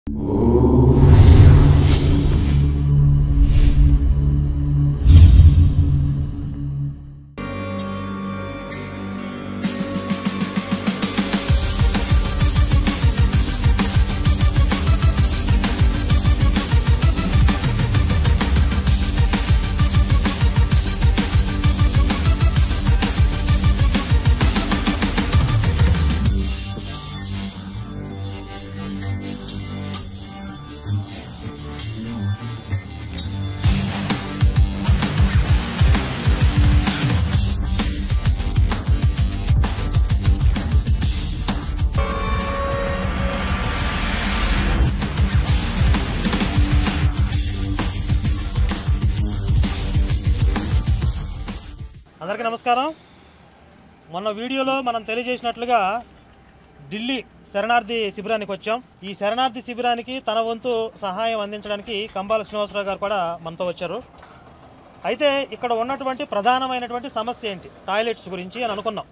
అందరికీ నమస్కారం మొన్న వీడియోలో మనం తెలియజేసినట్లుగా ఢిల్లీ శరణార్థి శిబిరానికి వచ్చాం ఈ శరణార్థి శిబిరానికి తన వంతు సహాయం అందించడానికి కంబాల శ్రీనివాసరావు గారు కూడా మనతో వచ్చారు అయితే ఇక్కడ ఉన్నటువంటి ప్రధానమైనటువంటి సమస్య ఏంటి టాయిలెట్స్ గురించి అని అనుకున్నాం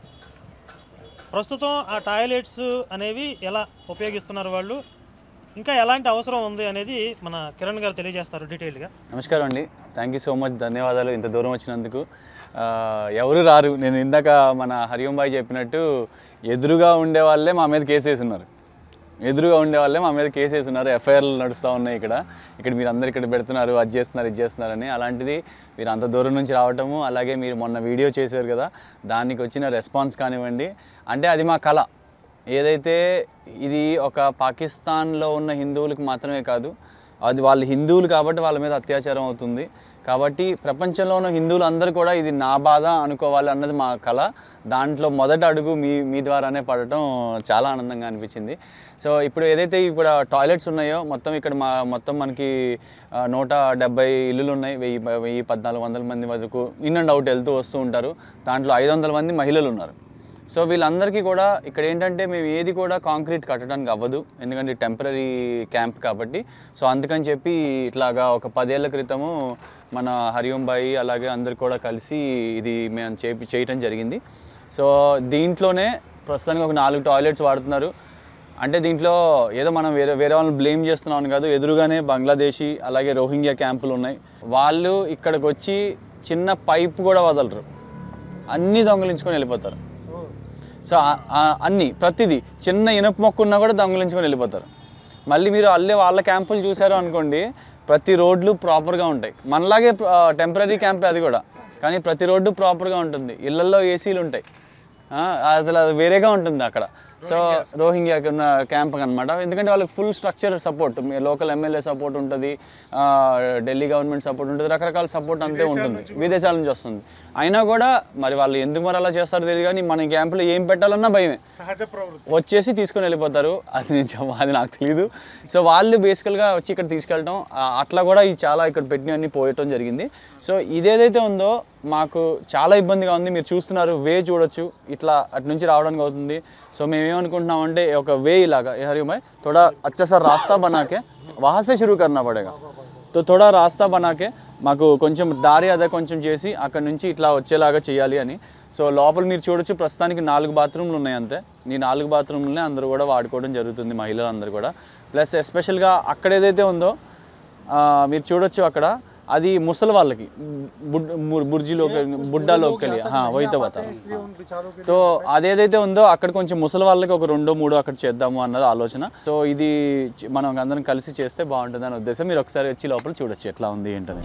ప్రస్తుతం ఆ టాయిలెట్స్ అనేవి ఎలా ఉపయోగిస్తున్నారు వాళ్ళు ఇంకా ఎలాంటి అవసరం ఉంది అనేది మన కిరణ్ గారు తెలియజేస్తారు డీటెయిల్గా నమస్కారం అండి థ్యాంక్ యూ సో మచ్ ధన్యవాదాలు ఇంత దూరం వచ్చినందుకు ఆ, ఎవరు రారు నేను ఇందాక మన హరిఓం బాయ్ చెప్పినట్టు ఎదురుగా ఉండే వాళ్ళే మా మీద కేసు వేసున్నారు ఎదురుగా ఉండే వాళ్ళే మా మీద కేసు వేస్తున్నారు ఎఫ్ఐఆర్లు నడుస్తూ ఉన్నాయి ఇక్కడ ఇక్కడ మీరు అందరు ఇక్కడ పెడుతున్నారు అది చేస్తున్నారు ఇది చేస్తున్నారని అలాంటిది మీరు అంత దూరం నుంచి రావటము అలాగే మీరు మొన్న వీడియో చేశారు కదా దానికి వచ్చిన రెస్పాన్స్ కానివ్వండి అంటే అది మా కళ ఏదైతే ఇది ఒక పాకిస్తాన్లో ఉన్న హిందువులకు మాత్రమే కాదు అది వాళ్ళు హిందువులు కాబట్టి వాళ్ళ మీద అత్యాచారం అవుతుంది కాబట్టి ప్రపంచంలో ఉన్న హిందువులు అందరూ కూడా ఇది నా బాధ అనుకోవాలి అన్నది మా కళ దాంట్లో మొదటి అడుగు మీ మీ ద్వారానే పడటం చాలా ఆనందంగా అనిపించింది సో ఇప్పుడు ఏదైతే ఇప్పుడు టాయిలెట్స్ ఉన్నాయో మొత్తం ఇక్కడ మా మొత్తం మనకి ఆ, నూట డెబ్బై ఇల్లులు ఉన్నాయి వెయ్యి వెయ్యి పద్నాలుగు వందల మంది వరకు ఇన్ అండ్ అవుట్ వెళ్తూ వస్తూ ఉంటారు దాంట్లో ఐదు వందల మంది మహిళలు ఉన్నారు సో వీళ్ళందరికీ కూడా ఇక్కడ ఏంటంటే మేము ఏది కూడా కాంక్రీట్ కట్టడానికి అవ్వదు ఎందుకంటే టెంపరీ క్యాంప్ కాబట్టి సో అందుకని చెప్పి ఇట్లాగా ఒక పదేళ్ల క్రితము మన హరిఓం బాయి అలాగే అందరు కూడా కలిసి ఇది మేము చేపి చేయటం జరిగింది సో దీంట్లోనే ప్రస్తుతానికి ఒక నాలుగు టాయిలెట్స్ వాడుతున్నారు అంటే దీంట్లో ఏదో మనం వేరే వేరే వాళ్ళని బ్లేమ్ చేస్తున్నాం కాదు ఎదురుగానే బంగ్లాదేశీ అలాగే రోహింగ్యా క్యాంపులు ఉన్నాయి వాళ్ళు ఇక్కడికి వచ్చి చిన్న పైప్ కూడా వదలరు అన్నీ దొంగలించుకొని వెళ్ళిపోతారు సో ఆ- ఆ- అన్ని ప్రతిదీ చిన్న ఇనప మొక్క ఉన్నా కూడా దొంగలించుకొని వెళ్ళిపోతారు మళ్ళీ మీరు అల్లే వాళ్ళ క్యాంపులు చూసారు అనుకోండి ప్రతి రోడ్లు ప్రాపర్గా ఉంటాయి మనలాగే టెంపరీ క్యాంప్ అది కూడా కానీ ప్రతి రోడ్డు ప్రాపర్గా ఉంటుంది ఇళ్లల్లో ఏసీలు ఉంటాయి ఆ, అసలు అది వేరేగా ఉంటుంది అక్కడ సో రోహింగ్యాకి ఉన్న క్యాంప్ అనమాట ఎందుకంటే వాళ్ళకి full structure support local MLA support ఉంటుంది ఆ, ఢిల్లీ గవర్నమెంట్ సపోర్ట్ ఉంటుంది రకరకాల సపోర్ట్ అంతే ఉంటుంది విదేశాల నుంచి వస్తుంది అయినా కూడా మరి వాళ్ళు ఎందుకు మరి అలా చేస్తారో తెలియదు కానీ మన క్యాంపులో ఏం పెట్టాలన్నా భయమే సహజ ప్రవృత్తి వచ్చేసి తీసుకొని వెళ్ళిపోతారు అది నిజం అది నాకు తెలియదు సో వాళ్ళు బేసికల్గా వచ్చి ఇక్కడ తీసుకెళ్ళటం ఆ, అట్లా కూడా ఈ చాలా ఇక్కడ పెట్టినవన్నీ పోయటం జరిగింది సో ఇదేదైతే ఉందో మాకు చాలా ఇబ్బందిగా ఉంది మీరు చూస్తున్నారు వే చూడొచ్చు ఇట్లా అటు నుంచి రావడానికి అవుతుంది సో మేము ఏమనుకుంటున్నాం అంటే ఒక వే ఇలాగా ఏ హరి భాయ్ थोड़ा अच्छा सा रास्ता बना के वहाँ से शुरू करना पड़ेगा तो थोड़ा రాస్తా బనాకే మాకు కొంచెం దారి అదే కొంచెం చేసి అక్కడ నుంచి ఇట్లా వచ్చేలాగా చేయాలి అని సో లోపల మీరు చూడొచ్చు ప్రస్తుతానికి నాలుగు బాత్రూమ్లు ఉన్నాయి అంతే ఈ నాలుగు బాత్రూమ్లనే అందరూ కూడా వాడుకోవడం జరుగుతుంది మహిళలు అందరూ కూడా ప్లస్ ఎస్పెషల్గా అక్కడ ఏదైతే ఉందో ఆ, మీరు చూడొచ్చు అక్కడ అది ముసలి వాళ్ళకి బుడ్ ము- బుర్జీలోకి బుడ్డాలోకి వెళ్ళి వైతే బతా సో అదేదైతే ఉందో అక్కడ కొంచెం ముసలి వాళ్ళకి ఒక రెండో మూడో అక్కడ చేద్దాము అన్నది ఆలోచన సో ఇది చ- మనం అందరం కలిసి చేస్తే బాగుంటుంది అనే ఉద్దేశం మీరు ఒకసారి వచ్చి లోపల చూడొచ్చు ఎట్లా ఉంది ఏంటని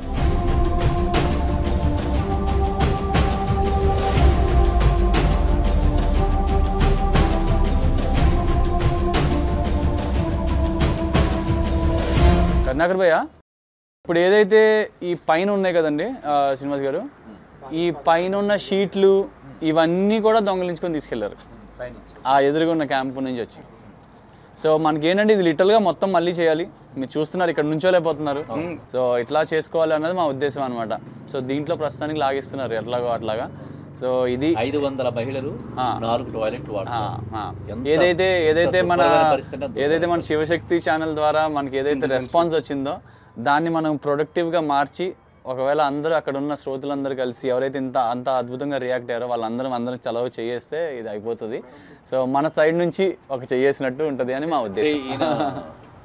కరుణాకర్ భయ్య ఇప్పుడు ఏదైతే ఈ పైన ఉన్నాయి కదండి ఆ, శ్రీనివాస్ గారు ఈ పైన ఉన్న షీట్లు ఇవన్నీ కూడా దొంగలించుకొని తీసుకెళ్లారు ఆ ఎదురుగా ఉన్న క్యాంపు నుంచి వచ్చి సో మనకి ఏంటంటే ఇది లిటరల్గా మొత్తం మళ్ళీ చేయాలి మీరు చూస్తున్నారు ఇక్కడ నుంచోలేకపోతున్నారు సో ఇట్లా చేసుకోవాలి అన్నది మా ఉద్దేశం అనమాట సో దీంట్లో ప్రస్తుతానికి లాగిస్తున్నారు ఎట్లాగో అట్లాగా సో ఇది ఐదు వందల మహిళలు ఆ. నాలుగు టాయిలెట్ ఆ, వాడుతున్నారు ఆ. ఎంత- ఏదైతే ఏదైతే ఎంత మన దుర్భరమైన పరిస్థితి అంటే ఏదైతే మన శివశక్తి ఛానల్ ద్వారా మనకి ఏదైతే రెస్పాన్స్ వచ్చిందో దాన్ని మనం ప్రొడక్టివ్గా మార్చి ఒకవేళ అందరూ అక్కడ ఉన్న శ్రోతలందరూ కలిసి ఎవరైతే ఇంత అంత అద్భుతంగా రియాక్ట్ అయ్యారో వాళ్ళందరం అందరం చలవ చేయేస్తే ఇది అయిపోతుంది సో మన సైడ్ నుంచి ఒక చేయేసినట్టు ఉంటుంది అని మా అంటే ఉద్దేశం ఈయన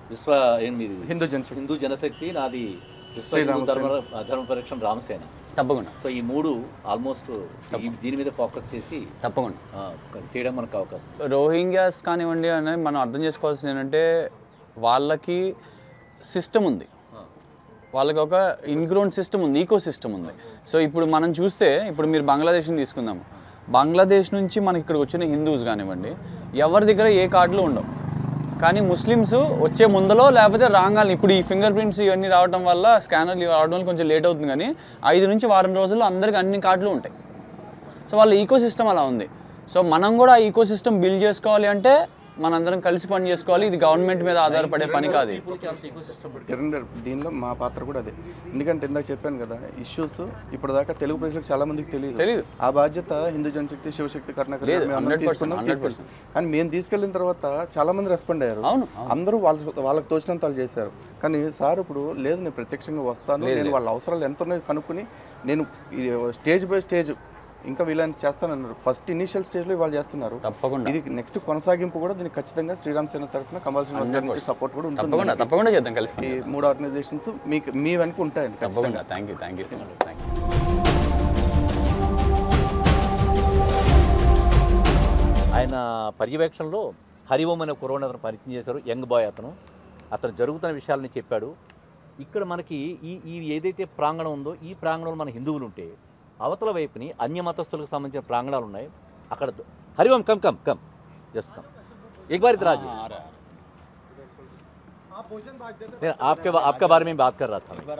విశ్వ ఏం మీది హిందూ జనశక్తి హిందూ జనశక్తి నాది విశ్వ శ్రీరామ హిందూ ధర్మ ధర్మ పరిరక్షణ రామసేన తప్పకుండా సో ఈ మూడు ఆల్మోస్ట్ దీని మీద ఫోకస్ చేసి తప్పకుండా ఆ, చేయడం మనకు అవకాశం రోహింగ్యాస్ కానివ్వండి అనేది మనం అర్థం చేసుకోవాల్సింది ఏంటంటే వాళ్ళకి సిస్టమ్ ఉంది వాళ్ళకి ఒక ఇన్గ్రోన్ సిస్టమ్ ఉంది ఈకో సిస్టమ్ ఉంది సో ఇప్పుడు మనం చూస్తే ఇప్పుడు మీరు బంగ్లాదేశ్ని తీసుకుందాం బంగ్లాదేశ్ నుంచి మనకి ఇక్కడికి వచ్చిన హిందూస్ కానివ్వండి ఎవరి దగ్గర ఏ కార్డులు ఉండవు కానీ ముస్లిమ్స్ వచ్చే ముందలో లేకపోతే రాగాలని ఇప్పుడు ఈ ఫింగర్ ప్రింట్స్ ఇవన్నీ రావడం వల్ల స్కానర్లు ఇవి రావడం వల్ల కొంచెం లేట్ అవుతుంది కానీ ఐదు నుంచి వారం రోజుల్లో అందరికి అన్ని కార్డులు ఉంటాయి సో వాళ్ళ ఈకో సిస్టమ్ అలా ఉంది సో మనం కూడా ఆ ఈకో సిస్టమ్ బిల్డ్ చేసుకోవాలి అంటే మనందరం కలిసి పని చేసుకోవాలి ఇది గవర్నమెంట్ మీద ఆధారపడే పని కాదు ఇది. కిరణ్ గారు దీనిలో మా పాత్ర కూడా అదే ఎందుకంటే ఇందాక చెప్పాను కదా ఇష్యూస్ ఇప్పటిదాకా తెలుగు ప్రజలకు చాలా మందికి తెలియదు తెలీదు. ఆ బాధ్యత హిందూ జనశక్తి శివశక్తి కర్ణాకర్ లేదు, మేము అందరం 100%, తీసుకున్నాం 100%. తీసుకెళ్ళాం కానీ మేము తీసుకెళ్ళిన తర్వాత చాలా మంది రెస్పాండ్ అయ్యారు అవును, అందరూ వాళ్ళ వాళ్ళకి తోచినంత వాళ్ళు చేశారు కానీ సార్ ఇప్పుడు లేదు నేను ప్రత్యక్షంగా వస్తాను నేను వాళ్ళ అవసరాలు ఎంత ఉన్నాయో కనుక్కుని నేను స్టేజ్ బై స్టేజ్ ఇంకా వీళ్ళని చేస్తానన్నారు ఫస్ట్ ఇనిషియల్ స్టేజ్లో ఇవాళ చేస్తున్నారు తప్పకుండా ఇది నెక్స్ట్ కొనసాగింపు కూడా దీనికి ఖచ్చితంగా శ్రీరామ్ సేన తరఫున కమల్ శ్రీనివాస్ గారి నుంచి సపోర్ట్ కూడా ఉంటుంది తప్పకుండా తప్పకుండా చేద్దాం కలిసి ఈ పని మూడు ఆర్గనైజేషన్స్ మీకు మీ వెనక ఉంటాయండి తప్పకుండా thank you thank you so much thank you ఆయన పర్యవేక్షణలో హరిఓం అనే కురవని అతను పరిచయం చేశారు యంగ్ బాయ్ అతను అతను జరుగుతున్న విషయాలని చెప్పాడు ఇక్కడ మనకి ఈ ఈ ఏదైతే ప్రాంగణం ఉందో ఈ ప్రాంగణంలో మన హిందువులు ఉంటే అవతల వైపుని అన్య మతస్థులకు సంబంధించిన ప్రాంగణాలు ఉన్నాయి అక్కడ ద- Hari Om come come come just come एक बार इधर आ जाइए नहीं, आपके बा- आपके बारे में बात कर रहा था मैं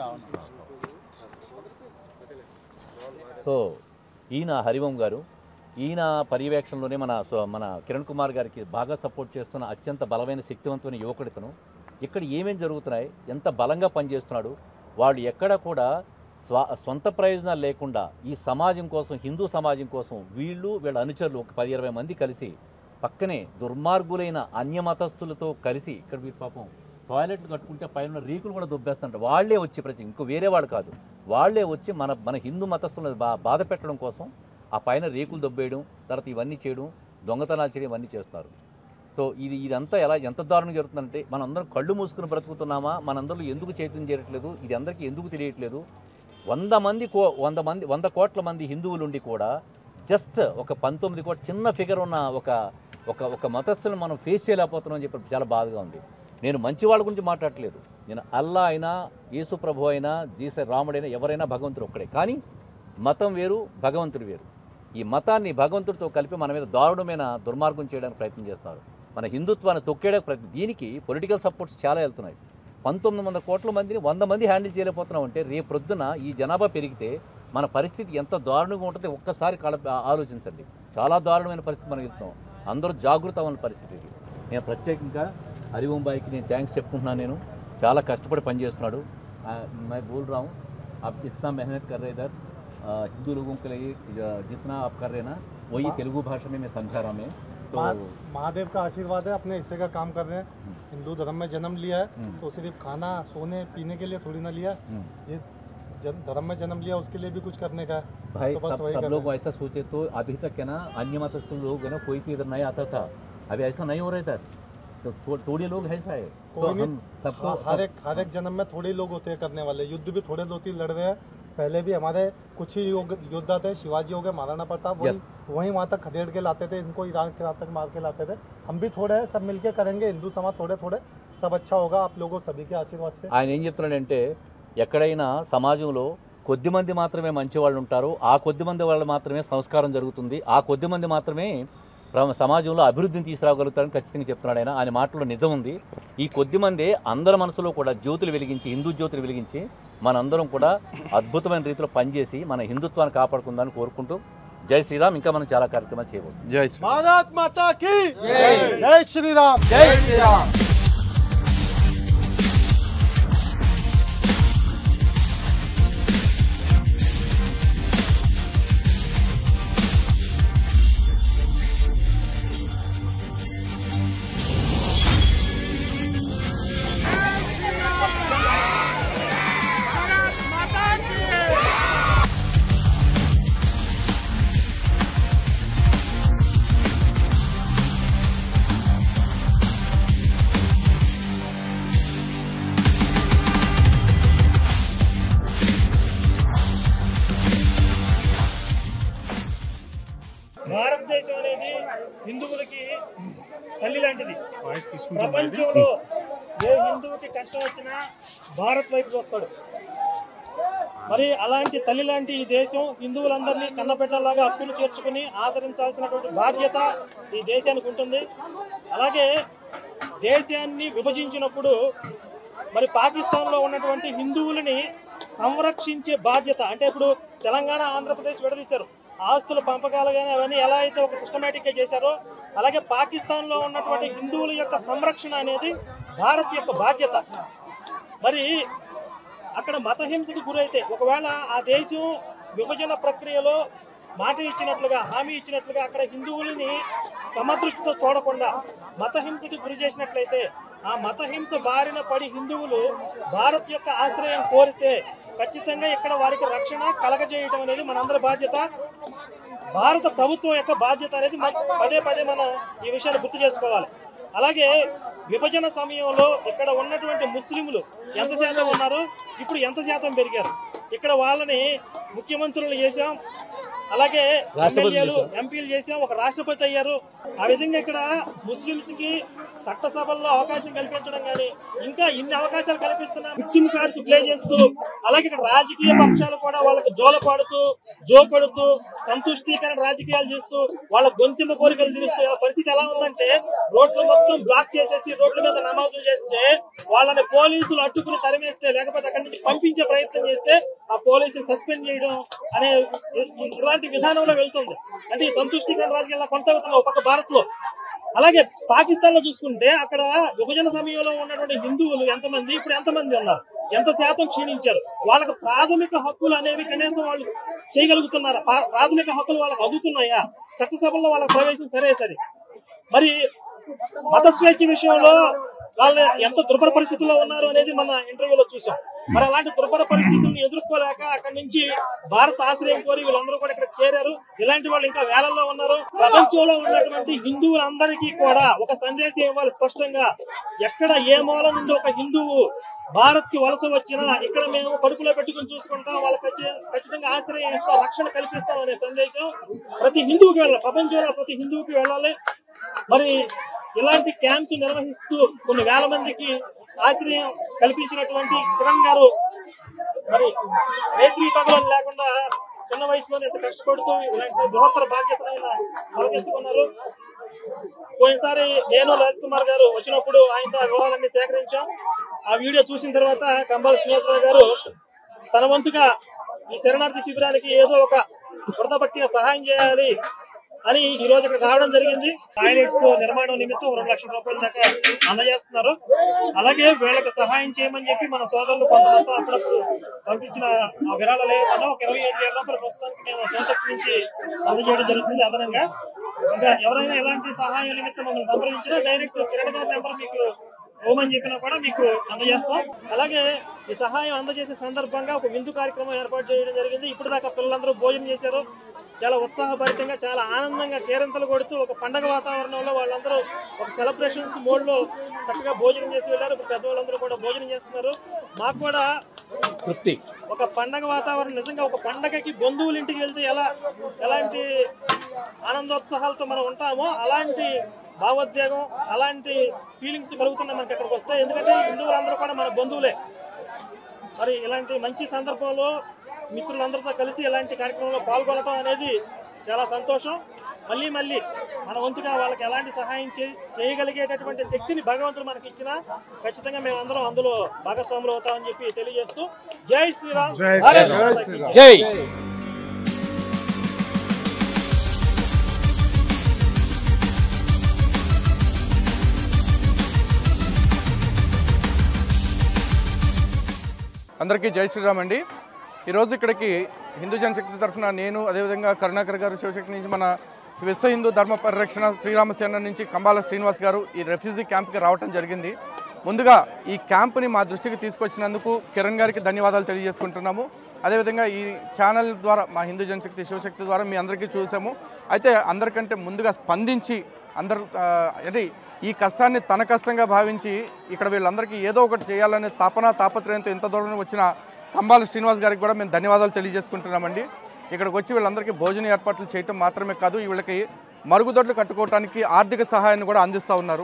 సో ఈయన హరివం గారు ఈయన పర్యవేక్షణలోనే మన సో- మన కిరణ్ కుమార్ గారికి బాగా సపోర్ట్ చేస్తున్న అత్యంత బలమైన శక్తివంతమైన యువకుడితను ఇక్కడ ఏమేం జరుగుతున్నాయి ఎంత బలంగా పనిచేస్తున్నాడు వాడు ఎక్కడ కూడా స్వ సొంత ప్రయోజనాలు లేకుండా ఈ సమాజం కోసం హిందూ సమాజం కోసం వీళ్ళు వీళ్ళ అనుచరులు ఒక పది ఇరవై మంది కలిసి పక్కనే దుర్మార్గులైన అన్య మతస్థులతో కలిసి ఇక్కడ వీరు పాపం టాయిలెట్లు కట్టుకుంటే పైన ఉన్న రీకులు కూడా దొబ్బేస్తుంటారు వాళ్ళే వచ్చి ప్రతి ఇంకో వేరే వాడు కాదు వాళ్ళే వచ్చి మన మన హిందూ మతస్థులను బా బాధ పెట్టడం కోసం ఆ పైన రేకులు దొబ్బేయడం తర్వాత ఇవన్నీ చేయడం దొంగతనాలు చేయడం ఇవన్నీ చేస్తారు సో ఇది ఇదంతా ఎలా ఎంత దారుణం జరుగుతుందంటే మనందరం కళ్ళు మూసుకుని బ్రతుకుతున్నామా మనందరూ ఎందుకు చైతన్యం చేయట్లేదు ఇది అందరికీ ఎందుకు తెలియట్లేదు వంద మంది కో వంద మంది వంద కోట్ల మంది హిందువులు ఉండి కూడా జస్ట్ ఒక పంతొమ్మిది కోట్ల చిన్న ఫిగర్ ఉన్న ఒక ఒక ఒక మతస్థులను మనం ఫేస్ చేయలేకపోతున్నాం అని చెప్పి చాలా బాధగా ఉంది నేను మంచి వాళ్ళ గురించి మాట్లాడట్లేదు నేను అల్లా అయినా యేసు ప్రభు అయినా జీస రాముడైనా ఎవరైనా భగవంతుడు ఒక్కడే కానీ మతం వేరు భగవంతుడు వేరు ఈ మతాన్ని భగవంతుడితో కలిపి మన మీద దారుణమైన దుర్మార్గం చేయడానికి ప్రయత్నం చేస్తున్నారు మన హిందుత్వాన్ని తొక్కేయడానికి ప్రయత్నం దీనికి పొలిటికల్ సపోర్ట్స్ చాలా వెళ్తున్నాయి పంతొమ్మిది వందల కోట్ల మందిని వంద మంది హ్యాండిల్ చేయలేకపోతున్నాం అంటే రేపు ప్రొద్దున ఈ జనాభా పెరిగితే మన పరిస్థితి ఎంత దారుణంగా ఉంటుంది ఒక్కసారి కళ ఆలోచించండి చాలా దారుణమైన పరిస్థితి మనం వెళ్తున్నాం అందరూ జాగృత అవ్వని పరిస్థితి ఇది నేను ప్రత్యేకంగా హరిఓం బాయ్కి నేను థ్యాంక్స్ చెప్పుకుంటున్నాను నేను చాలా కష్టపడి పనిచేస్తున్నాడు ఆ, मैं बोल रहा हूँ आप इतना मेहनत कर रहे इधर आ, हिंदू लोगों के लिए ज- जितना आप कर रहे हैं ना वही तेलुगु भाषा में मैं समझा रहा मैं तो महा- महादेव का आशीर्वाद है अपने हिस्से का काम कर रहे हैं हिंदू धर्म में जन्म लिया है हम्म। तो सिर्फ खाना सोने पीने के लिए थोड़ी ना लिया हम्म। जिस जन- धर्म में जन्म लिया उसके लिए भी कुछ करने का है भाई तो बस सब वही सब कर लोग रहे ऐसा सोचे तो अभी तक है ना अन्य मतस्थ लोग है ना कोई भी इधर नहीं आता था अभी ऐसा नहीं हो रहा था तो थो, थोड़े लोग ऐसा है तो कोई नहीं- हम सबको हाँ, हर एक हर एक जन्म में थोड़े ही लोग होते हैं करने वाले युद्ध भी थोड़े दो तीन लड़ रहे हैं पहले भी हमारे कुछ ही योग- योद्धा थे शिवाजी हो गए महाराणा प्रताप वही Yes. वहीं वहाँ तक खदेड़ के लाते थे इनको ईरान के रात तक मार के लाते थे हम भी थोड़े हैं सब मिलके करेंगे हिंदू समाज थोड़े थोड़े सब अच्छा होगा आप लोगों सभी के आशीर्वाद से ఆయన ఏం చెప్తున్నాడంటే ఎక్కడైనా సమాజంలో కొద్ది మంది మాత్రమే మంచి వాళ్ళు ఉంటారు ఆ కొద్ది మంది వాళ్ళు మాత్రమే సంస్కారం జరుగుతుంది ఆ కొద్ది మంది మాత్రమే ప్ర- సమాజంలో అభివృద్ధిని తీసుకురాగలుగుతారని ఖచ్చితంగా చెప్తున్నాడు ఆయన ఆయన మాటలో నిజం ఉంది ఈ కొద్ది మందే అందరి మనసులో కూడా జ్యోతులు వెలిగించి హిందూ జ్యోతులు వెలిగించి మనందరం కూడా అద్భుతమైన రీతిలో పనిచేసి మన హిందుత్వాన్ని కాపాడుకుందామని కోరుకుంటూ జై శ్రీరామ్ ఇంకా మనం చాలా కార్యక్రమాలు చేయబోతున్నాం జై శ్రీ भारत माता की जय श्री राम जय श्री राम బాధ్యత తీసుకుంటాం అనేది ప్రపంచంలో ఏ హిందువుకి కష్టం వచ్చినా భారత్ వైపు వస్తాడు మరి అలాంటి తల్లి లాంటి ఈ దేశం హిందువులందరినీ కన్నపెట్టలాగా హక్కులు చేర్చుకుని ఆదరించాల్సినటువంటి బాధ్యత ఈ దేశానికి ఉంటుంది అలాగే దేశాన్ని విభజించినప్పుడు మరి పాకిస్తాన్లో ఉన్నటువంటి హిందువులని సంరక్షించే బాధ్యత అంటే ఇప్పుడు తెలంగాణ ఆంధ్రప్రదేశ్ విడదీశారు ఆస్తుల పంపకాలు కానీ అవన్నీ ఎలా అయితే ఒక సిస్టమేటిక్గా చేశారో అలాగే పాకిస్తాన్లో ఉన్నటువంటి హిందువుల యొక్క సంరక్షణ అనేది భారత్ యొక్క బాధ్యత మరి అక్కడ మతహింసకు గురైతే ఒకవేళ ఆ దేశం విభజన ప్రక్రియలో మాట ఇచ్చినట్లుగా హామీ ఇచ్చినట్లుగా అక్కడ హిందువులని సమదృష్టితో చూడకుండా మతహింసకి గురి చేసినట్లయితే ఆ మతహింస బారిన పడి హిందువులు భారత్ యొక్క ఆశ్రయం కోరితే ఖచ్చితంగా ఇక్కడ వారికి రక్షణ కలగజేయడం అనేది మనందరి బాధ్యత భారత ప్రభుత్వం యొక్క బాధ్యత అనేది మన- పదే పదే మనం ఈ విషయాన్ని గుర్తు చేసుకోవాలి అలాగే విభజన సమయంలో ఇక్కడ ఉన్నటువంటి ముస్లింలు ఎంత శాతం ఉన్నారు ఇప్పుడు ఎంత శాతం పెరిగారు ఇక్కడ వాళ్ళని ముఖ్యమంత్రులు చేశాం అలాగే ఎమ్మెల్యేలు ఎంపీలు చేసాం ఒక రాష్ట్రపతి అయ్యారు ఆ విధంగా ఇక్కడ ముస్లింస్ కి చట్టసభల్లో అవకాశం కల్పించడం కానీ ఇంకా ఇన్ని అవకాశాలు కల్పిస్తున్నా విక్టిమ్ కార్డ్స్ ప్లే చేస్తూ అలాగే ఇక్కడ రాజకీయ పక్షాలు కూడా వాళ్ళకి జోలపాడుతూ జోకొడుతూ సంతుష్టీకరణ రాజకీయాలు చేస్తూ వాళ్ళ గొంతుమ కోరికలు తీరుస్తూ ఇలా పరిస్థితి ఎలా ఉందంటే రోడ్లు మొత్తం బ్లాక్ చేసేసి రోడ్ల మీద నమాజులు చేస్తే వాళ్ళని పోలీసులు అడ్డుకుని తరిమేస్తే లేకపోతే అక్కడి నుంచి పంపించే ప్రయత్నం చేస్తే ఆ పోలీసులు సస్పెండ్ చేయడం అనే ఇ- ఇలాంటి విధానంలో వెళ్తుంది అంటే ఈ సంతుష్టీకరణ రాజకీయాలు కొనసాగుతున్న ఒక పక్క భారత్ లో అలాగే పాకిస్తాన్ లో చూసుకుంటే అక్కడ విభజన సమయంలో ఉన్నటువంటి హిందువులు ఎంతమంది ఇప్పుడు ఎంతమంది ఉన్నారు ఎంత శాతం క్షీణించారు వాళ్ళకి ప్రాథమిక హక్కులు అనేవి కనీసం వాళ్ళు చేయగలుగుతున్నారా ప్రా- ప్రాథమిక హక్కులు వాళ్ళకి అందుతున్నాయా చట్టసభల్లో వాళ్ళకి ప్రవేశం సరే సరే మరి మత స్వేచ్ఛ విషయంలో వాళ్ళు ఎంత దుర్భర పరిస్థితుల్లో ఉన్నారు అనేది మన ఇంటర్వ్యూలో చూసాం మరి అలాంటి దుర్భర పరిస్థితులను ఎదుర్కోలేక అక్కడి నుంచి భారత ఆశ్రయం కోరి వీళ్ళందరూ కూడా ఇక్కడ చేరారు ఇలాంటి వాళ్ళు ఇంకా వేలల్లో ఉన్నారు ప్రపంచంలో ఉన్నటువంటి హిందువులందరికీ కూడా ఒక సందేశం ఇవ్వాలి స్పష్టంగా ఎక్కడ ఏ మూల నుండి ఒక హిందువు భారత్ కి వలస వచ్చినా ఇక్కడ మేము కడుపులో పెట్టుకుని చూసుకుంటాం వాళ్ళకి ఖచ్చి- ఖచ్చితంగా ఆశ్రయం ఇస్తాం రక్షణ కల్పిస్తాం అనే సందేశం ప్రతి హిందువుకి వెళ్ళాలి ప్రపంచంలో ప్రతి హిందువుకి వెళ్ళాలి మరి ఇలాంటి క్యాంప్స్ నిర్వహిస్తూ కొన్ని వేల మందికి ఆశ్రయం కల్పించినటువంటి కిరణ్ గారు మరి రైతు పగలం లేకుండా చిన్న వయసులోనే ఇంత కష్టపడుతూ ఇలాంటి బృహత్తర బాధ్యతలైన మొదలెత్తుకున్నారు పోయినసారి నేను లలిత్ కుమార్ గారు వచ్చినప్పుడు ఆయనతో ఆ వివరాలన్నీ సేకరించాం ఆ వీడియో చూసిన తర్వాత కంబాల శ్రీనివాసరావు గారు తన వంతుగా ఈ శరణార్థి శిబిరానికి ఏదో ఒక వృధభక్తిగా సహాయం చేయాలి అని ఈ రోజు ఇక్కడ రావడం జరిగింది టాయిలెట్స్ నిర్మాణం నిమిత్తం రెండు లక్షల రూపాయల దాకా అందజేస్తున్నారు అలాగే వీళ్ళకి సహాయం చేయమని చెప్పి మన సోదరులు కొంతమంది అప్పుడప్పుడు పంపించిన ఆ విరాళాలు ఏదైనా ఒక ఇరవై ఐదు వేల రూపాయలు ప్రస్తుతానికి మేము సోసక్తి నుంచి అందజేయడం జరుగుతుంది అదనంగా ఇంకా ఎవరైనా ఎలాంటి సహాయం నిమిత్తం మమ్మల్ని సంప్రదించినా డైరెక్ట్ కిరణ్ గారి నెంబర్ మీకు ఇవ్వమని చెప్పినా కూడా మీకు అందజేస్తాం అలాగే ఈ సహాయం అందజేసే సందర్భంగా ఒక విందు కార్యక్రమం ఏర్పాటు చేయడం జరిగింది ఇప్పుడు దాకా పిల్లలందరూ భోజనం చేశారు చాలా ఉత్సాహభరితంగా చాలా ఆనందంగా కేరింతలు కొడుతూ ఒక పండగ వాతావరణంలో వాళ్ళందరూ ఒక సెలబ్రేషన్స్ మోడ్లో చక్కగా భోజనం చేసి వెళ్ళారు ఇప్పుడు పెద్దవాళ్ళందరూ కూడా భోజనం చేస్తున్నారు మాకు కూడా తృప్తి ఒక పండగ వాతావరణం నిజంగా ఒక పండగకి బంధువుల ఇంటికి వెళ్తే ఎలా ఎలాంటి ఆనందోత్సాహాలతో మనం ఉంటామో అలాంటి భావోద్వేగం అలాంటి ఫీలింగ్స్ కలుగుతున్నాయి మనకి ఇక్కడికి వస్తే ఎందుకంటే హిందువులందరూ కూడా మన బంధువులే మరి ఇలాంటి మంచి సందర్భంలో మిత్రులందరితో కలిసి ఇలాంటి కార్యక్రమంలో పాల్గొనడం అనేది చాలా సంతోషం మళ్ళీ మళ్ళీ మన వంతుగా వాళ్ళకి ఎలాంటి సహాయం చే- చేయగలిగేటటువంటి శక్తిని భగవంతుడు మనకి ఇచ్చినా ఖచ్చితంగా మేము అందరం అందులో భాగస్వాములు అవుతామని చెప్పి తెలియజేస్తూ జై శ్రీరామ్ జై భారత్ శ్రీరామ్. మాతాకి జై. జై అందరికీ జై శ్రీరామ్ అండి ఈరోజు ఇక్కడికి హిందూ జనశక్తి తరఫున నేను అదేవిధంగా కరుణాకర్ గారు శివశక్తి నుంచి మన విశ్వ హిందూ ధర్మ పరిరక్షణ శ్రీరామసేన నుంచి కంబాల శ్రీనివాస్ గారు ఈ రెఫ్యూజీ క్యాంప్కి రావటం జరిగింది ముందుగా ఈ క్యాంప్ని మా దృష్టికి తీసుకొచ్చినందుకు కిరణ్ గారికి ధన్యవాదాలు తెలియజేసుకుంటున్నాము అదేవిధంగా ఈ ఛానల్ ద్వారా మా హిందూ జనశక్తి శివశక్తి ద్వారా మీ అందరికీ చూసాము అయితే అందరికంటే ముందుగా స్పందించి అందరు ఆ, అంటే ఈ కష్టాన్ని తన కష్టంగా భావించి ఇక్కడ వీళ్ళందరికీ ఏదో ఒకటి చేయాలనే తపన తాపత్రయంతో ఇంత దూరం వచ్చిన కంబాల శ్రీనివాస్ గారికి కూడా మేము ధన్యవాదాలు తెలియజేసుకుంటున్నామండి ఇక్కడికి వచ్చి వీళ్ళందరికీ భోజన ఏర్పాట్లు చేయటం మాత్రమే కాదు వీళ్ళకి మరుగుదొడ్లు కట్టుకోవడానికి ఆర్థిక సహాయాన్ని కూడా అందిస్తూ ఉన్నారు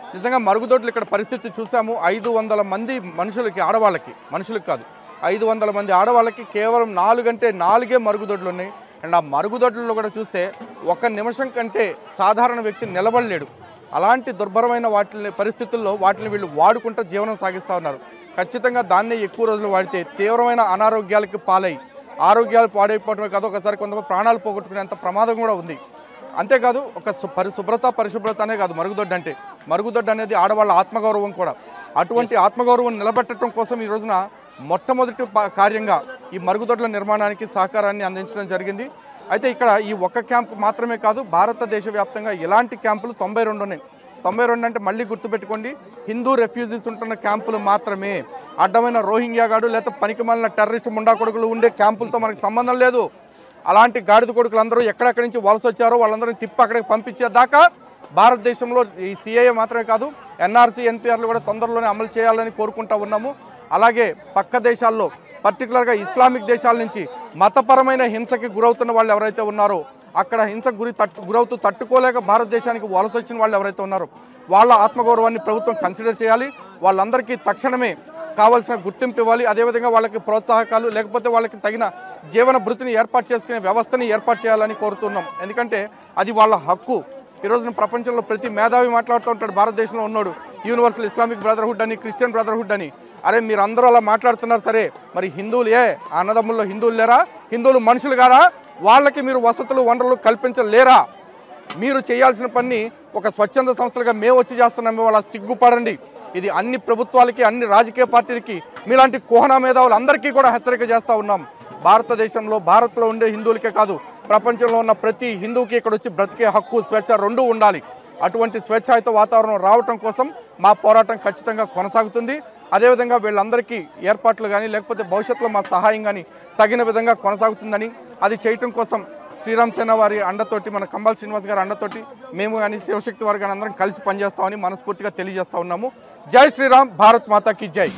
నిజంగా మరుగుదొడ్లు ఇక్కడ పరిస్థితి చూసాము ఐదు వందల మంది మనుషులకి ఆడవాళ్ళకి మనుషులకు కాదు ఐదు వందల మంది ఆడవాళ్ళకి కేవలం నాలుగంటే నాలుగే మరుగుదొడ్లు ఉన్నాయి అండ్ ఆ మరుగుదొడ్లలో కూడా చూస్తే ఒక్క నిమిషం కంటే సాధారణ వ్యక్తి నిలబడలేడు అలాంటి దుర్భరమైన వాటిని పరిస్థితుల్లో వాటిని వీళ్ళు వాడుకుంటూ జీవనం సాగిస్తూ ఉన్నారు ఖచ్చితంగా దాన్నే ఎక్కువ రోజులు వాడితే తీవ్రమైన అనారోగ్యాలకి పాలై ఆరోగ్యాలు పాడైపోవడమే కాదు ఒకసారి కొంతమంది ప్రాణాలు పోగొట్టుకునేంత ప్రమాదం కూడా ఉంది అంతేకాదు ఒక సు- పరిశుభ్రత పరిశుభ్రత అనే కాదు మరుగుదొడ్డి అంటే మరుగుదొడ్డి అనేది ఆడవాళ్ళ ఆత్మగౌరవం కూడా అటువంటి ఆత్మగౌరవం నిలబెట్టడం కోసం ఈ రోజున మొట్టమొదటి ప- కార్యంగా ఈ మరుగుదొడ్ల నిర్మాణానికి సహకారాన్ని అందించడం జరిగింది అయితే ఇక్కడ ఈ ఒక్క క్యాంప్ మాత్రమే కాదు భారతదేశ వ్యాప్తంగా ఇలాంటి క్యాంపులు తొంభై రెండు ఉన్నాయి తొంభై రెండు అంటే మళ్ళీ గుర్తుపెట్టుకోండి హిందూ రెఫ్యూజీస్ ఉంటున్న క్యాంపులు మాత్రమే అడ్డమైన రోహింగ్యా గాడు లేదా పనికిమాలిన టెర్రరిస్ట్ ముండా కొడుకులు ఉండే క్యాంపులతో మనకు సంబంధం లేదు అలాంటి గాడిద కొడుకులు అందరూ ఎక్కడెక్కడి నుంచి వలస వచ్చారో వాళ్ళందరూ తిప్పి అక్కడికి పంపించేదాకా భారతదేశంలో ఈ సిఐఏ మాత్రమే కాదు ఎన్ఆర్సీ ఎన్పిఆర్లు కూడా తొందరలోనే అమలు చేయాలని కోరుకుంటా ఉన్నాము అలాగే పక్క దేశాల్లో పర్టికులర్గా ఇస్లామిక్ దేశాల నుంచి మతపరమైన హింసకి గురవుతున్న వాళ్ళు ఎవరైతే ఉన్నారో అక్కడ హింసకు గురి తట్టు గురవుతూ తట్టుకోలేక భారతదేశానికి వలస వచ్చిన వాళ్ళు ఎవరైతే ఉన్నారో వాళ్ళ ఆత్మగౌరవాన్ని ప్రభుత్వం కన్సిడర్ చేయాలి వాళ్ళందరికీ తక్షణమే కావాల్సిన గుర్తింపు ఇవ్వాలి అదేవిధంగా వాళ్ళకి ప్రోత్సాహకాలు లేకపోతే వాళ్ళకి తగిన జీవన భృతిని ఏర్పాటు చేసుకునే వ్యవస్థని ఏర్పాటు చేయాలని కోరుతున్నాం ఎందుకంటే అది వాళ్ళ హక్కు ఈ రోజున ప్రపంచంలో ప్రతి మేధావి మాట్లాడుతూ ఉంటాడు భారతదేశంలో ఉన్నాడు యూనివర్సల్ ఇస్లామిక్ బ్రదర్హుడ్ అని క్రిస్టియన్ బ్రదర్హుడ్ అని అరే మీరు అందరూ అలా మాట్లాడుతున్నారు సరే మరి హిందువులు ఏ ఆ అన్నదమ్ముల్లో హిందువులు లేరా హిందువులు మనుషులు కారా వాళ్ళకి మీరు వసతులు వనరులు కల్పించలేరా మీరు చేయాల్సిన పని ఒక స్వచ్ఛంద సంస్థలుగా మేము వచ్చి చేస్తున్నాము వాళ్ళ సిగ్గుపడండి ఇది అన్ని ప్రభుత్వాలకి అన్ని రాజకీయ పార్టీలకి మీలాంటి కోహనా మేధావులు అందరికీ కూడా హెచ్చరిక చేస్తూ ఉన్నాం భారతదేశంలో భారత్లో ఉండే హిందువులకే కాదు ప్రపంచంలో ఉన్న ప్రతి హిందువుకి ఇక్కడ వచ్చి బ్రతికే హక్కు స్వేచ్ఛ రెండూ ఉండాలి అటువంటి స్వేచ్ఛాయుత వాతావరణం రావటం కోసం మా పోరాటం ఖచ్చితంగా కొనసాగుతుంది అదేవిధంగా వీళ్ళందరికీ ఏర్పాట్లు కానీ లేకపోతే భవిష్యత్తులో మా సహాయం కానీ తగిన విధంగా కొనసాగుతుందని అది చేయటం కోసం శ్రీరామ్ సేన వారి అండతోటి మన కంబాల్ శ్రీనివాస్ గారి అండతోటి మేము కానీ శివశక్తి వారి కానీ అందరం కలిసి పనిచేస్తామని మనస్ఫూర్తిగా తెలియజేస్తా ఉన్నాము జై శ్రీరామ్ భారత్ మాతాకి జై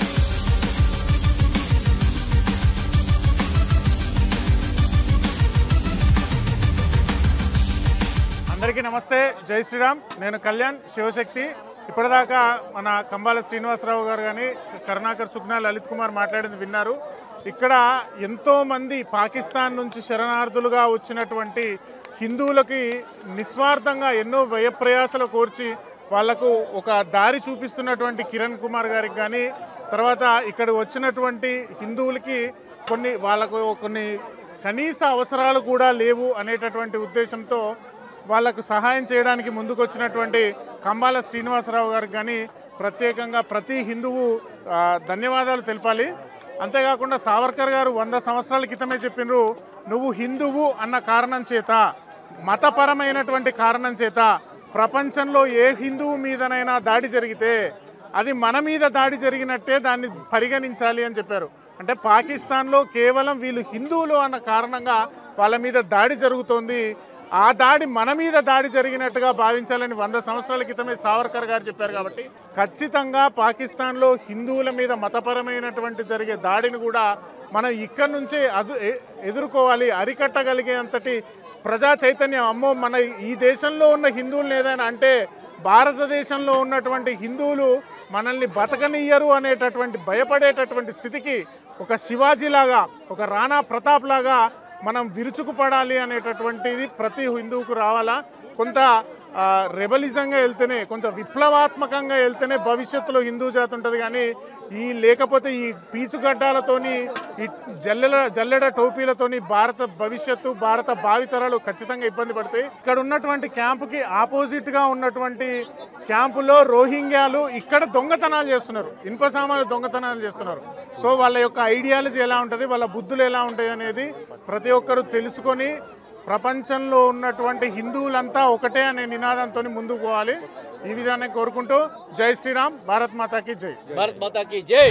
అందరికీ నమస్తే జై శ్రీరామ్ నేను కళ్యాణ్ శివశక్తి ఇప్పటిదాకా మన కంబాల శ్రీనివాసరావు గారు కానీ కరుణాకర్ సుగ్నా లలిత్ కుమార్ మాట్లాడింది విన్నారు ఇక్కడ ఎంతోమంది పాకిస్తాన్ నుంచి శరణార్థులుగా వచ్చినటువంటి హిందువులకి నిస్వార్థంగా ఎన్నో వ్యయప్రయాసలు కోర్చి వాళ్లకు ఒక దారి చూపిస్తున్నటువంటి కిరణ్ కుమార్ గారికి కానీ తర్వాత ఇక్కడ వచ్చినటువంటి హిందువులకి కొన్ని వాళ్ళకు కొన్ని కనీస అవసరాలు కూడా లేవు అనేటటువంటి ఉద్దేశంతో వాళ్ళకు సహాయం చేయడానికి ముందుకు వచ్చినటువంటి కంబాల శ్రీనివాసరావు గారికి కానీ ప్రత్యేకంగా ప్రతి హిందువు ఆ, ధన్యవాదాలు తెలపాలి అంతేకాకుండా సావర్కర్ గారు వంద సంవత్సరాల క్రితమే చెప్పినారు నువ్వు హిందువు అన్న కారణం చేత మతపరమైనటువంటి కారణం చేత ప్రపంచంలో ఏ హిందువు మీదనైనా దాడి జరిగితే అది మన మీద దాడి జరిగినట్టే దాన్ని పరిగణించాలి అని చెప్పారు అంటే పాకిస్తాన్లో కేవలం వీళ్ళు హిందువులు అన్న కారణంగా వాళ్ళ మీద దాడి జరుగుతోంది ఆ దాడి మన మీద దాడి జరిగినట్టుగా భావించాలని వంద సంవత్సరాల క్రితమే సావర్కర్ గారు చెప్పారు కాబట్టి ఖచ్చితంగా పాకిస్తాన్లో హిందువుల మీద మతపరమైనటువంటి జరిగే దాడిని కూడా మనం ఇక్కడి నుంచే అదు ఎ- ఎదుర్కోవాలి అరికట్టగలిగేంతటి ప్రజా చైతన్యం అమ్మో మన ఈ దేశంలో ఉన్న హిందువులను ఏదైనా అంటే భారతదేశంలో ఉన్నటువంటి హిందువులు మనల్ని బతకనియ్యరు అనేటటువంటి భయపడేటటువంటి స్థితికి ఒక శివాజీలాగా ఒక రాణా ప్రతాప్ లాగా మనం విరుచుకుపడాలి అనేటటువంటిది ప్రతి హిందువుకు రావాలా కొంత ఆ, రెబలిజంగా వెళ్తేనే కొంచెం విప్లవాత్మకంగా వెళ్తేనే భవిష్యత్తులో హిందూ జాతి ఉంటుంది కానీ ఈ లేకపోతే ఈ పీచుగడ్డాలతోని ఈ జల్లెల జల్లెడ టోపీలతోని భారత భవిష్యత్తు భారత భావితరాలు ఖచ్చితంగా ఇబ్బంది పడతాయి ఇక్కడ ఉన్నటువంటి క్యాంపుకి ఆపోజిట్గా ఉన్నటువంటి క్యాంపులో రోహింగ్యాలు ఇక్కడ దొంగతనాలు చేస్తున్నారు ఇనుప సామాన్లు దొంగతనాలు చేస్తున్నారు సో వాళ్ళ యొక్క ఐడియాలజీ ఎలా ఉంటుంది వాళ్ళ బుద్ధులు ఎలా ఉంటాయి అనేది ప్రతి ఒక్కరూ తెలుసుకొని ప్రపంచంలో ఉన్నటువంటి హిందువులంతా ఒకటే అనే నినాదంతో ముందుకు పోవాలి ఈ విధానం కోరుకుంటూ జై శ్రీరామ్ భారత్ మాతాకి జై భారత్ మాతా కీ జై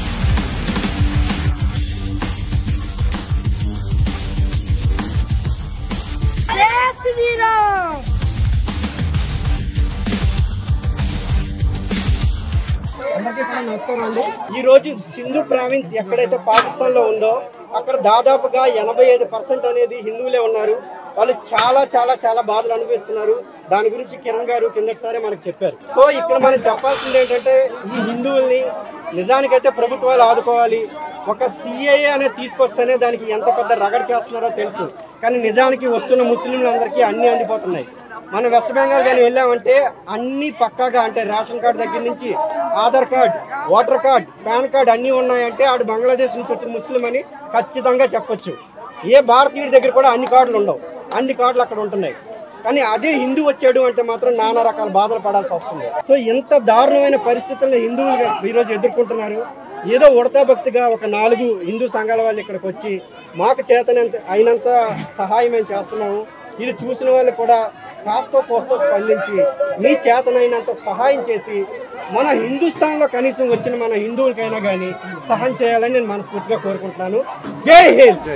జై శ్రీరామ్ అందరికీ కూడా నమస్కారం అండి ఈ రోజు సింధు ప్రావిన్స్ ఎక్కడైతే పాకిస్తాన్ లో ఉందో అక్కడ దాదాపుగా ఎనభై ఐదు పర్సెంట్ అనేది హిందువులే ఉన్నారు వాళ్ళు చాలా చాలా చాలా బాధలు అనుభవిస్తున్నారు దాని గురించి కిరణ్ గారు కిందటిసారి మనకు చెప్పారు సో ఇక్కడ మనం చెప్పాల్సింది ఏంటంటే ఈ హిందువుల్ని నిజానికైతే ప్రభుత్వాలు ఆదుకోవాలి ఒక సిఏఏ అనేది తీసుకొస్తేనే దానికి ఎంత పెద్ద రగడ చేస్తున్నారో తెలుసు కానీ నిజానికి వస్తున్న ముస్లింలందరికీ అన్నీ అందిపోతున్నాయి మనం వెస్ట్ బెంగాల్ కానీ వెళ్ళామంటే అన్ని పక్కాగా అంటే రేషన్ కార్డు దగ్గర నుంచి Aadhaar card voter card PAN card అన్నీ ఉన్నాయంటే ఆడు బంగ్లాదేశ్ నుంచి వచ్చిన ముస్లిం అని ఖచ్చితంగా చెప్పొచ్చు ఏ భారతీయుడి దగ్గర కూడా అన్ని కార్డులు ఉండవు అన్ని కార్డులు అక్కడ ఉంటున్నాయి కానీ అదే హిందూ వచ్చాడు అంటే మాత్రం నానా రకాల బాధలు పడాల్సి వస్తుంది సో ఎంత దారుణమైన పరిస్థితుల్లో హిందువులు ఈరోజు ఎదుర్కొంటున్నారు ఏదో ఉడతా భక్తిగా ఒక నాలుగు హిందూ సంఘాల వాళ్ళు ఇక్కడికి వచ్చి మాకు చేతనంత అయినంత సహాయం మేము చేస్తున్నాము ఇది చూసిన వాళ్ళు కూడా కాస్తో కోస్తో స్పందించి మీ చేతనైనంత సహాయం చేసి మన హిందుస్థాన్లో కనీసం వచ్చిన మన హిందువులకైనా కానీ సహాయం చేయాలని నేను మనస్ఫూర్తిగా కోరుకుంటున్నాను జై హింద్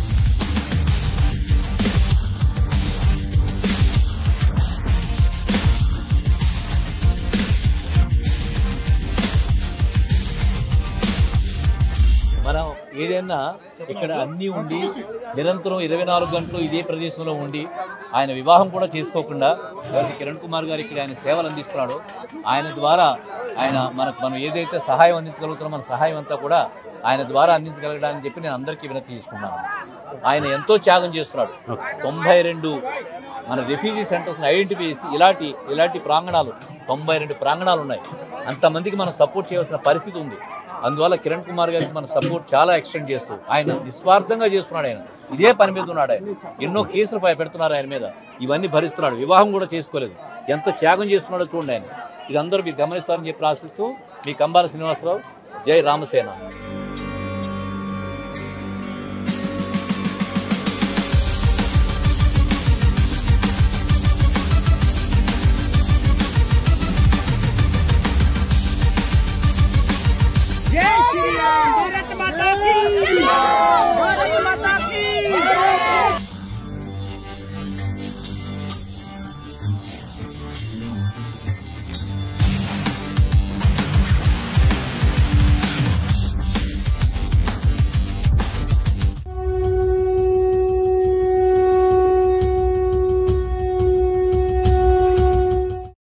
మనం ఏదైనా ఇక్కడ అన్నీ ఉండి నిరంతరం ఇరవై నాలుగు గంటలు ఇదే ప్రదేశంలో ఉండి ఆయన వివాహం కూడా చేసుకోకుండా ఎవరికి కిరణ్ కుమార్ గారు ఇక్కడ ఆయన సేవలు అందిస్తున్నాడు ఆయన ద్వారా ఆయన మనకు మనం ఏదైతే సహాయం అందించగలుగుతున్నామో మన సహాయం అంతా కూడా ఆయన ద్వారా అందించగలగడానికి చెప్పి నేను అందరికీ వినతి తీసుకున్నాను ఆయన ఎంతో త్యాగం చేస్తున్నాడు తొంభై రెండు మన రెఫ్యూజీ సెంటర్స్ని ఐడెంటిఫై చేసి ఇలాంటి ఇలాంటి ప్రాంగణాలు తొంభై రెండు ప్రాంగణాలు ఉన్నాయి అంతమందికి మనం సపోర్ట్ చేయవలసిన పరిస్థితి ఉంది అందువల్ల కిరణ్ కుమార్ గారికి మన సపోర్ట్ చాలా ఎక్స్టెండ్ చేస్తూ ఆయన నిస్వార్థంగా చేస్తున్నాడు ఆయన ఇదే పని మీద ఉన్నాడు ఆయన ఎన్నో కేసులు పై పెడుతున్నారు ఆయన మీద ఇవన్నీ భరిస్తున్నాడు వివాహం కూడా చేసుకోలేదు ఎంత త్యాగం చేస్తున్నాడో చూడండి ఆయన ఇది అందరూ మీరు గమనిస్తారని చెప్పి ఆశిస్తూ మీ కంబాల శ్రీనివాసరావు జై రామసేన